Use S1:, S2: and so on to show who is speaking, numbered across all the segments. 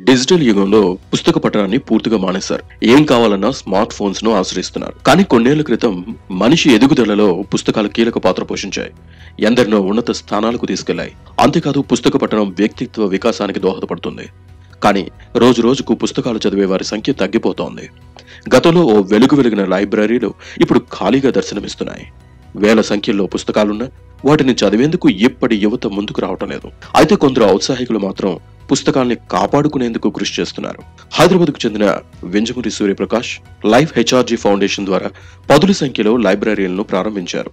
S1: digital యుగంలో పుస్తక పఠనాన్ని పూర్తిగా మానేశారు ఏం కావాలన్నా స్మార్ట్ ఫోన్స్ ను ఆశ్రయిస్తున్నారు కానీ కొన్నేళ్ల క్రితం మనిషి ఎదుగుదలలో పుస్తకాలు కీలక పాత్ర పోషించాయి ఎందరినో ఉన్నత స్థానాలకు తీసుకెళ్లాయి అంతేకాదు పుస్తక పఠనం వ్యక్తిత్వ వికాసానికి దోహదపడుతుంది కానీ రోజు రోజుకు పుస్తకాలు చదివే వారి సంఖ్య తగ్గిపోతోంది గతంలో ఓ వెలుగు వెలిగిన లైబ్రరీలు ఇప్పుడు ఖాళీగా దర్శనమిస్తున్నాయి వేల సంఖ్యలో పుస్తకాలున్నా వాటిని చదివేందుకు ఇప్పటి యువత ముందుకు రావటం లేదు అయితే కొందరు ఔత్సాహికులు మాత్రం పుస్తకాల్ని కాపాడుకునేందుకు కృషి చేస్తున్నారు హైదరాబాద్ కు చెందిన Vinjamuri Suryaprakash life HRG foundation ద్వారా పదుల సంఖ్యలో లైబ్రరీలను ప్రారంభించారు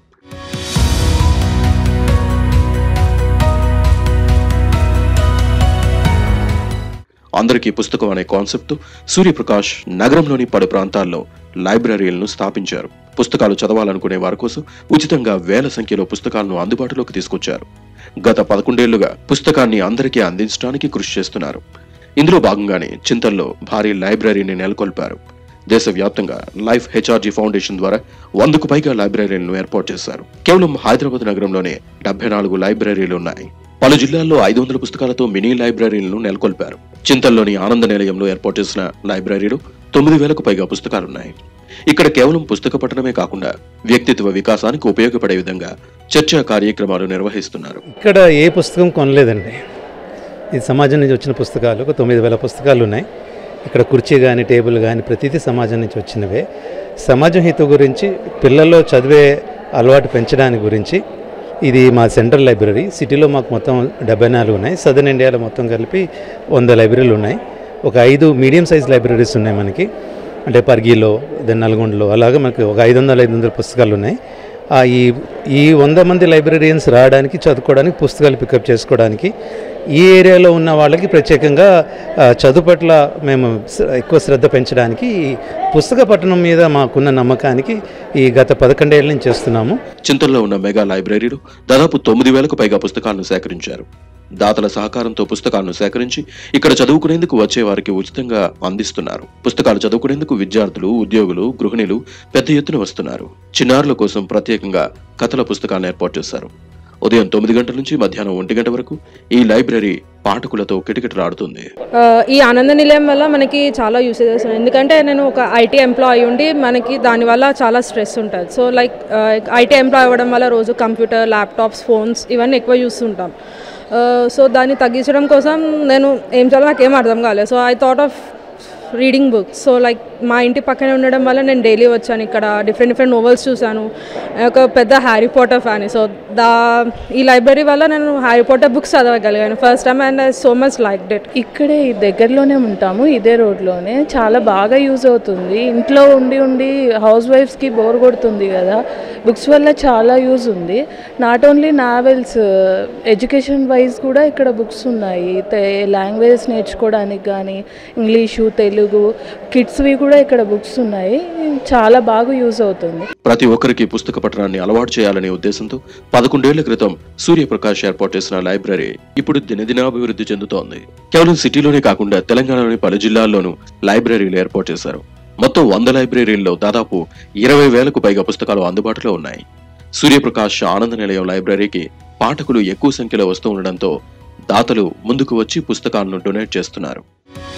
S1: అందరికీ పుస్తకం అనే కాన్సెప్ట్ సూర్యప్రకాష్ నగరంలోని పలు ప్రాంతాల్లో లైబ్రరీలను స్థాపించారు పుస్తకాలు చదవాలనుకునే వారి కోసం ఉచితంగా వేల సంఖ్యలో పుస్తకాలను అందుబాటులోకి తీసుకొచ్చారు గత పదకొండేళ్లుగా పుస్తకాన్ని అందరికీ అందించడానికి కృషి చేస్తున్నారు ఇందులో భాగంగానే చింతల్లో భారీ లైబ్రరీని నెలకొల్పారు దేశవ్యాప్తంగా లైఫ్ హెచ్ఆర్జీ ఫౌండేషన్ ద్వారా వందకు పైగా లైబ్రరీలను ఏర్పాటు చేశారు కేవలం హైదరాబాద్ నగరంలోనే డెబ్బై నాలుగు లైబ్రరీలు ఉన్నాయి పలు జిల్లాల్లో ఐదు వందల పుస్తకాలతో మినీ లైబ్రరీలను నెలకొల్పారు చింతల్లోని ఆనంద నిలయంలో ఏర్పాటు చేసిన లైబ్రరీలో తొమ్మిది వేలకు పైగా పుస్తకాలున్నాయి ఇక్కడ కేవలం పుస్తక పఠనమే కాకుండా వ్యక్తిత్వ వికాసానికి ఉపయోగపడే విధంగా చర్చా కార్యక్రమాలు నిర్వహిస్తున్నారు
S2: ఇక్కడ ఏ పుస్తకం కొనలేదండి ఇది సమాజం నుంచి వచ్చిన పుస్తకాలు ఒక తొమ్మిది వేల పుస్తకాలు ఉన్నాయి ఇక్కడ కుర్చీ కానీ టేబుల్ కానీ ప్రతిదీ సమాజం నుంచి వచ్చినవే సమాజం హిత గురించి పిల్లల్లో చదివే అలవాటు పెంచడానికి గురించి ఇది మా సెంట్రల్ లైబ్రరీ సిటీలో మాకు మొత్తం డెబ్బై నాలుగు ఉన్నాయి సదర్న్ ఇండియాలో మొత్తం కలిపి వంద లైబ్రరీలు ఉన్నాయి ఒక ఐదు మీడియం సైజ్ లైబ్రరీస్ ఉన్నాయి మనకి అంటే పర్గీలో దెన్ నల్గొండలో అలాగే మనకి ఒక ఐదు వందల ఐదు వందల పుస్తకాలు ఉన్నాయి ఆ ఈ ఈ వంద మంది లైబ్రరీయన్స్ రావడానికి చదువుకోవడానికి పుస్తకాలు పికప్ చేసుకోవడానికి ఈ ఏరియాలో ఉన్న వాళ్ళకి ప్రత్యేకంగా ఆ, చదువు పట్ల మేము శ్ర- ఎక్కువ శ్రద్ధ పెంచడానికి ఈ పుస్తక పఠనం మీద మాకున్న నమ్మకానికి ఈ గత పదకొండేళ్ళ నుంచి చేస్తున్నాము
S1: చింతల్లో ఉన్న మెగా లైబ్రరీలో దాదాపు తొమ్మిది వేలకు పైగా పుస్తకాలను సేకరించారు దాతల సహకారంతో పుస్తకాలను సేకరించి ఇక్కడ చదువుకునేందుకు వచ్చే వారికి ఉచితంగా అందిస్తున్నారు పుస్తకాలు చదువుకునేందుకు విద్యార్థులు ఉద్యోగులు గృహిణులు పెద్ద ఎత్తున వస్తున్నారు చిన్నారుల కోసం ప్రత్యేకంగా కథల పుస్తకాలను ఏర్పాటు చేశారు ఉదయం తొమ్మిది గంటల నుంచి మధ్యాహ్నం ఒంటి గంట వరకు ఈ లైబ్రరీ పాఠకులతో కిటకిటలాడుతుంది
S3: ఆ, ఈ ఆనంద నిలయం వల్ల మనకి చాలా యూసేజెస్ ఉన్నాయి ఎందుకంటే నేను ఒక ఐటీ ఎంప్లాయ్ ఉండి మనకి దానివల్ల చాలా స్ట్రెస్ ఉంటుంది సో లైక్ ఐటీ ఎంప్లాయ్ అవ్వడం వల్ల రోజు కంప్యూటర్ ల్యాప్టాప్స్ ఫోన్స్ ఇవన్నీ ఎక్కువ చూస్తుంటాం సో దాన్ని తగ్గించడం కోసం నేను ఏం చేయాలో నాకు ఏం అర్థం కాలేదు so I thought of reading books so like మా ఇంటి పక్కనే ఉండడం వల్ల నేను డైలీ వచ్చాను ఇక్కడ డిఫరెంట్ డిఫరెంట్ నోవెల్స్ చూశాను ఒక పెద్ద Harry Potter fan so the ఈ లైబ్రరీ వల్ల నేను హ్యారీ పాటర్ బుక్స్ చదవగలిగాను first time and I so much like that
S4: ఇక్కడే ఈ దగ్గరలోనే ఉంటాము ఇదే రోడ్లోనే చాలా బాగా యూజ్ అవుతుంది ఇంట్లో ఉండి ఉండి హౌస్ వైఫ్స్కి బోర్ కొడుతుంది కదా బుక్స్ వల్ల చాలా యూజ్ ఉంది not only novels education wise కూడా ఇక్కడ బుక్స్ ఉన్నాయి లాంగ్వేజెస్ నేర్చుకోవడానికి కానీ ఇంగ్లీషు తెలుగు కిడ్స్వి కూడా ఇక్కడ బుక్స్ ఉన్నాయి చాలా బాగా యూజ్ అవుతుంది
S1: ప్రతి ఒక్కరికి పుస్తక పఠనాన్ని అలవాటు చేయాలనే ఉద్దేశంతో పదకొండేళ్ల క్రితం సూర్యప్రకాష్ ఏర్పాటు చేసిన లైబ్రరీ ఇప్పుడు దినదినాభివృద్ధి చెందుతోంది కేవలం సిటీలోనే కాకుండా తెలంగాణలోని పలు జిల్లాల్లోనూ లైబ్రరీలు ఏర్పాటు చేశారు మొత్తం వంద లైబ్రరీల్లో దాదాపు ఇరవై వేలకు పైగా పుస్తకాలు అందుబాటులో ఉన్నాయి సూర్యప్రకాష్ ఆనంద నిలయం లైబ్రరీకి పాఠకులు ఎక్కువ సంఖ్యలో వస్తూ ఉండడంతో దాతలు ముందుకు వచ్చి పుస్తకాలను డొనేట్ చేస్తున్నారు